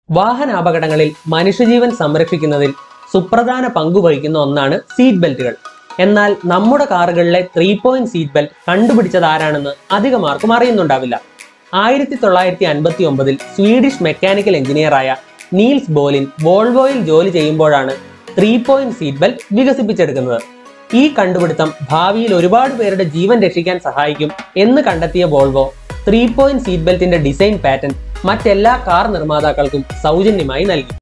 വാഹനാപകടങ്ങളിൽ മനുഷ്യജീവൻ സംരക്ഷിക്കുന്നതിൽ സുപ്രധാന പങ്ക് വഹിക്കുന്ന ഒന്നാണ് സീറ്റ് ബെൽറ്റുകൾ എന്നാൽ നമ്മുടെ കാറുകളിലെ ത്രീ പോയിന്റ് സീറ്റ് ബെൽറ്റ് കണ്ടുപിടിച്ചത് ആരാണെന്ന് അധികം ആർക്കും അറിയുന്നുണ്ടാവില്ല ആയിരത്തി തൊള്ളായിരത്തി അൻപത്തി ഒമ്പതിൽ സ്വീഡിഷ് മെക്കാനിക്കൽ എഞ്ചിനീയറായ നീൽസ് ബോലിൻ വോൾവോയിൽ ജോലി ചെയ്യുമ്പോഴാണ് ത്രീ പോയിന്റ് സീറ്റ് ബെൽറ്റ് വികസിപ്പിച്ചെടുക്കുന്നത് ഈ കണ്ടുപിടുത്തം ഭാവിയിൽ ഒരുപാട് പേരുടെ ജീവൻ രക്ഷിക്കാൻ സഹായിക്കും എന്ന് കണ്ടെത്തിയ വോൾവോ ത്രീ പോയിന്റ് സീറ്റ് ബെൽറ്റിന്റെ ഡിസൈൻ പാറ്റേൺ മറ്റെല്ലാ കാർ നിർമ്മാതാക്കൾക്കും സൗജന്യമായി നൽകി